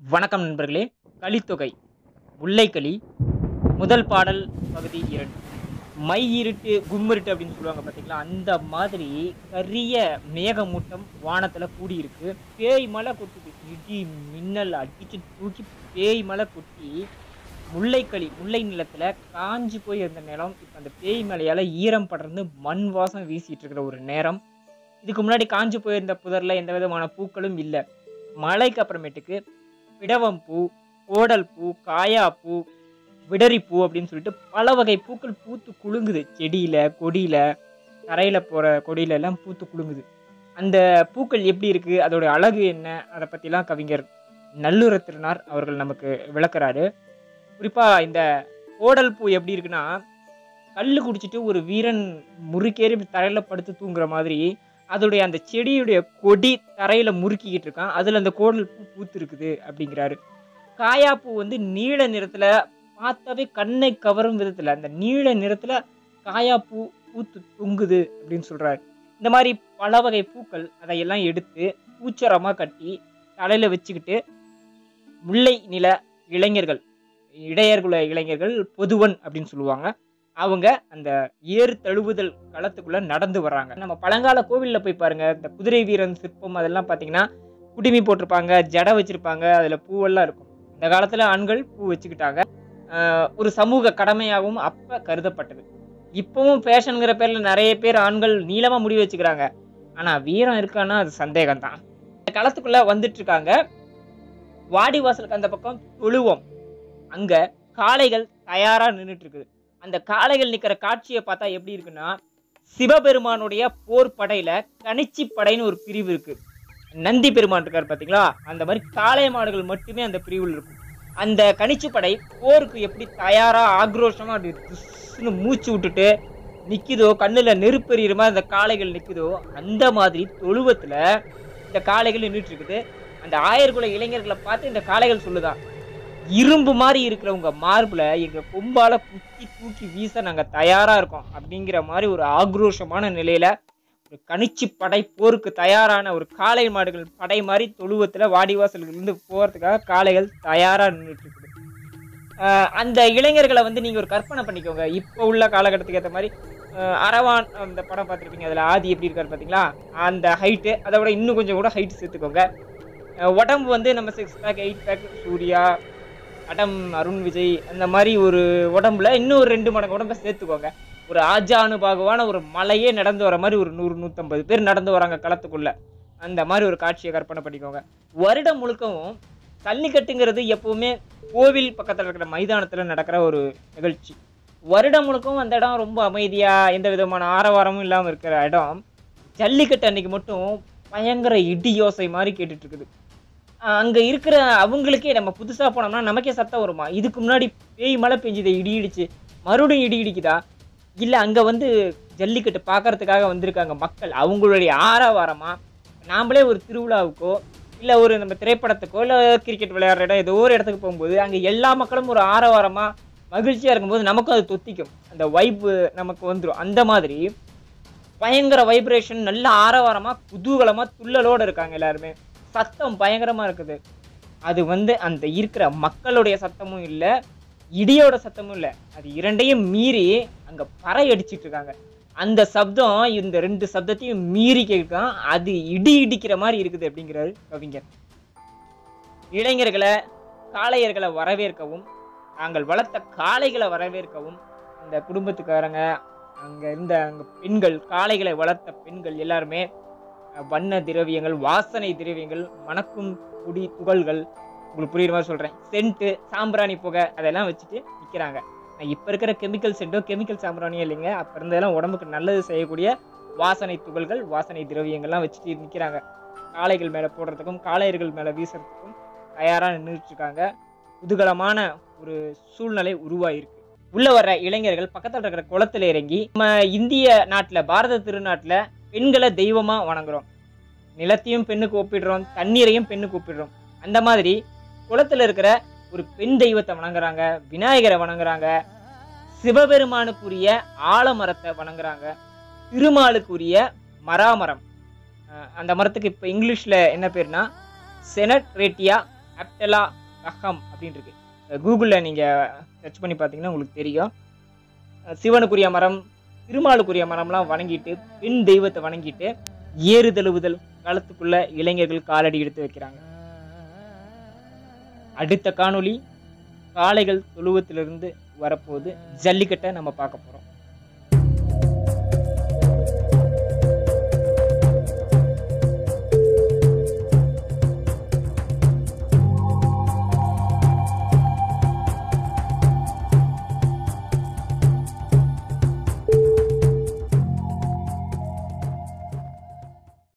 வணக்கம் நண்பர்களே கலித்தொகை முல்லைக்கலி முதல் பாடல் பகுதி இரண்டு மை இருட்டு கும்மிருட்டு அப்படின்னு சொல்லுவாங்க பார்த்தீங்களா அந்த மாதிரி கரிய மேகமூட்டம் வானத்தில் கூடியிருக்கு பேய் மலை கொட்டுது இடி மின்னல் அடிச்சு தூக்கி பேய் மலை கொட்டி முல்லைக்களி முல்லை நிலத்தில் காஞ்சி போய் இருந்த நிலம் இப்போ அந்த பேய் மலையால் ஈரம் படர்ந்து மண் வாசம் வீசிட்டு இருக்கிற ஒரு நேரம் இதுக்கு முன்னாடி காஞ்சி போயிருந்த புதரில் எந்த விதமான பூக்களும் இல்லை மழைக்கு அப்புறமேட்டுக்கு பிடவம் பூ கோடல் பூ காயாப்பூ விடரிப்பூ அப்படின்னு சொல்லிட்டு பல வகை பூக்கள் பூத்து குலுங்குது செடியில கொடியில தரையில போற கொடியில எல்லாம் பூத்து குலுங்குது அந்த பூக்கள் எப்படி இருக்கு அதோட அழகு என்ன அதை பத்திலாம் கவிஞர் நல்லுர திருநார் அவர்கள் நமக்கு விளக்குறாரு குறிப்பா இந்த கோடல் பூ எப்படி இருக்குன்னா கல்லு குடிச்சிட்டு ஒரு வீரன் முறுக்கேறி இப்படி தரையில படுத்து தூங்குற மாதிரி அதோடைய அந்த செடியுடைய கொடி தரையில முறுக்கிக்கிட்டு இருக்கான் அதுல அந்த கோடல் பூ பூத்து இருக்குது அப்படிங்கிறாரு காயாப்பூ வந்து நீல நிறத்துல பார்த்தாவே கண்ணை கவரும் விதத்துல அந்த நீல நிறத்துல காயாப்பூ பூத்து தொங்குது அப்படின்னு சொல்றாரு இந்த மாதிரி பல வகை பூக்கள் அதையெல்லாம் எடுத்து பூச்சரமா கட்டி தலையில வச்சுக்கிட்டு முல்லை நில இளைஞர்கள் இடையர்குல இளைஞர்கள் பொதுவன் அப்படின்னு சொல்லுவாங்க அவங்க அந்த ஏறு தழுவுதல் களத்துக்குள்ள நடந்து வர்றாங்க நம்ம பழங்கால கோவில்ல போய் பாருங்க இந்த குதிரை வீரன் சிற்பம் அதெல்லாம் பாத்தீங்கன்னா குடிமி போட்டிருப்பாங்க ஜடை வச்சிருப்பாங்க அதுல பூவெல்லாம் இருக்கும் இந்த காலத்துல ஆண்கள் பூ வச்சுக்கிட்டாங்க ஆஹ் ஒரு சமூக கடமையாகவும் அப்ப கருதப்பட்டது இப்பவும் ஃபேஷனுங்கிற பேர்ல நிறைய பேர் ஆண்கள் நீளமா முடி வச்சுக்கிறாங்க ஆனா வீரம் இருக்கான்னா அது சந்தேகம்தான் இந்த களத்துக்குள்ள வந்துட்டு இருக்காங்க வாடிவாசலுக்கு அந்த பக்கம் தொழுவம் அங்க காளைகள் தயாரா நின்றுட்டு இருக்குது அந்த காளைகள் நிக்கிற காட்சியை பார்த்தா எப்படி இருக்குன்னா சிவபெருமானுடைய போர் படையில கணிச்சி படைன்னு ஒரு பிரிவு இருக்கு நந்தி பெருமான் இருக்காரு பாத்தீங்களா அந்த மாதிரி காளை மாடுகள் மட்டுமே அந்த பிரிவில் இருக்கும் அந்த கணிச்சி படை போருக்கு எப்படி தயாரா ஆக்ரோஷமா அப்படி துஸ்ஸுன்னு மூச்சு விட்டுட்டு நிக்குதோ கண்ணுல நெருப்பெறிகிற மாதிரி அந்த காளைகள் நிக்குதோ அந்த மாதிரி தொழுவத்துல இந்த காளைகள் நின்றுட்டு இருக்குது அந்த ஆயர்குல இளைஞர்களை பார்த்து இந்த காளைகள் சொல்லுதான் இரும்பு மாதிரி இருக்கிறவங்க மார்பில் எங்க கொம்பால குத்தி தூக்கி வீச நாங்க தயாரா இருக்கோம் அப்படிங்கிற மாதிரி ஒரு ஆக்ரோஷமான நிலையில ஒரு கணிச்சி படை போருக்கு தயாரான ஒரு காளை மாடுகள் படை மாதிரி தொழுவத்துல வாடிவாசல்கள் இருந்து போறதுக்காக காளைகள் தயாரா நின்றுட்டு இருக்குது ஆஹ் அந்த இளைஞர்களை வந்து நீங்க ஒரு கற்பனை பண்ணிக்கோங்க இப்போ உள்ள காலகட்டத்துக்கு ஏற்ற மாதிரி ஆஹ் அரவான் அந்த படம் பார்த்துருப்பீங்க அதுல ஆதி எப்படி இருக்காரு பாத்தீங்களா அந்த ஹைட்டு அதை விட இன்னும் கொஞ்சம் கூட ஹைட் சேர்த்துக்கோங்க ஆஹ் உடம்பு வந்து நம்ம six pack eight pack Suriya அடம் அருண் விஜய் அந்த மாதிரி ஒரு உடம்புல இன்னும் ஒரு ரெண்டு மடங்கு உடம்ப சேர்த்துக்கோங்க ஒரு ஆஜானுபாகுவான ஒரு மலையே நடந்து வர மாதிரி ஒரு நூறு நூற்றம்பது பேர் நடந்து வராங்க களத்துக்குள்ள அந்த மாதிரி ஒரு காட்சியை கற்பனை பண்ணிக்கோங்க வருடம் முழுக்கவும் ஜல்லிக்கட்டுங்கிறது எப்பவுமே கோவில் பக்கத்தில் இருக்கிற மைதானத்தில் நடக்கிற ஒரு நிகழ்ச்சி வருடம் முழுக்கவும் அந்த இடம் ரொம்ப அமைதியாக எந்த விதமான ஆரவாரமும் இல்லாமல் இருக்கிற இடம் ஜல்லிக்கட்டு அன்னைக்கு மட்டும் பயங்கர இடி யோசை மாதிரி கேட்டுட்டு இருக்குது ஆஹ் அங்க இருக்கிற அவங்களுக்கே நம்ம புதுசா போனோம்னா நமக்கே சத்தம் வருமா இதுக்கு முன்னாடி பேய் மழை பெஞ்சுது இடி இடிச்சு மறுபடியும் இடி இடிக்குதா இல்ல அங்க வந்து ஜல்லிக்கட்டு பார்க்கறதுக்காக வந்திருக்காங்க மக்கள் அவங்களுடைய ஆரவாரமா நாமளே ஒரு திருவிழாவுக்கோ இல்ல ஒரு நம்ம திரைப்படத்துக்கோ இல்ல கிரிக்கெட் விளையாடுற இடம் ஏதோ ஒரு இடத்துக்கு போகும்போது அங்க எல்லா மக்களும் ஒரு ஆரவாரமா மகிழ்ச்சியா இருக்கும்போது நமக்கும் அது தொத்திக்கும் அந்த வைப்பு நமக்கு வந்துடும் அந்த மாதிரி பயங்கர வைப்ரேஷன் நல்ல ஆரவாரமா குதூகலமா துள்ளலோட இருக்காங்க எல்லாருமே சத்தம் பயங்கரமா இருக்குது அது வந்து அந்த இருக்கிற மக்களுடைய சத்தமும் இல்லை இடியோட சத்தமும் இல்லை அது இரண்டையும் மீறி அங்க பறை அடிச்சிட்டு இருக்காங்க அந்த சப்தம் இந்த ரெண்டு சப்தத்தையும் மீறி கேட்கும் அது இடி இடிக்கிற மாதிரி இருக்குது அப்படிங்கிறாரு கவிஞர் இளைஞர்களை காளையர்களை வரவேற்கவும் நாங்கள் வளர்த்த காளைகளை வரவேற்கவும் அந்த குடும்பத்துக்காரங்க அங்க இருந்த அங்க பெண்கள் காளைகளை வளர்த்த பெண்கள் எல்லாருமே அஹ், வண்ண திரவியங்கள் வாசனை திரவியங்கள் மணக்கும் குடி துகள்கள் உங்களுக்கு புரியுற மாதிரி சொல்றேன் சென்ட்டு சாம்பிராணி புகை அதெல்லாம் வச்சுட்டு நிக்கிறாங்க நான் இப்ப இருக்கிற கெமிக்கல் சென்ட்டோ கெமிக்கல் சாம்பிராணியோ இல்லைங்க அப்ப இருந்ததெல்லாம் உடம்புக்கு நல்லது செய்யக்கூடிய வாசனை துகள்கள் வாசனை திரவியங்கள்லாம் வச்சுட்டு நிக்கிறாங்க காளைகள் மேல போடுறதுக்கும் காளையர்கள் மேல வீசுறதுக்கும் தயாரா நின்றுட்டு இருக்காங்க குதூகலமான ஒரு சூழ்நிலை உருவாயிருக்கு உள்ள வர்ற இளைஞர்கள் பக்கத்துல இருக்கிற குளத்துல இறங்கி நம்ம இந்திய நாட்டுல பாரத திருநாட்டுல பெண்களை தெய்வமா வணங்குறோம் நிலத்தையும் பெண்ணுக்கு ஒப்பிடுறோம் தண்ணீரையும் பெண்ணுக்கு ஒப்பிடுறோம் அந்த மாதிரி குளத்துல இருக்கிற ஒரு பெண் தெய்வத்தை வணங்குறாங்க விநாயகரை வணங்குறாங்க சிவபெருமானுக்குரிய ஆலமரத்தை வணங்குறாங்க திருமாலுக்குரிய மராமரம் அஹ் அந்த மரத்துக்கு இப்போ இங்கிலீஷ்ல என்ன பேர்னா செனட் ரேட்டியா ஆப்டலா ரஹம் அப்படின்னு இருக்கு கூகுளில் நீங்கள் சர்ச் பண்ணி பார்த்தீங்கன்னா உங்களுக்கு தெரியும் அஹ் சிவனுக்குரிய மரம் திருமாலுக்குரிய மரம்லாம் வணங்கிட்டு பெண் தெய்வத்தை வணங்கிட்டு ஏறு தழுவுதல் காலத்துக்குள்ள இளைஞர்கள் காலடி எடுத்து வைக்கிறாங்க அடுத்த காணொளி காளைகள் தொழுவத்திலிருந்து வரப்போகுது ஜல்லிக்கட்டை நம்ம பார்க்க போகிறோம்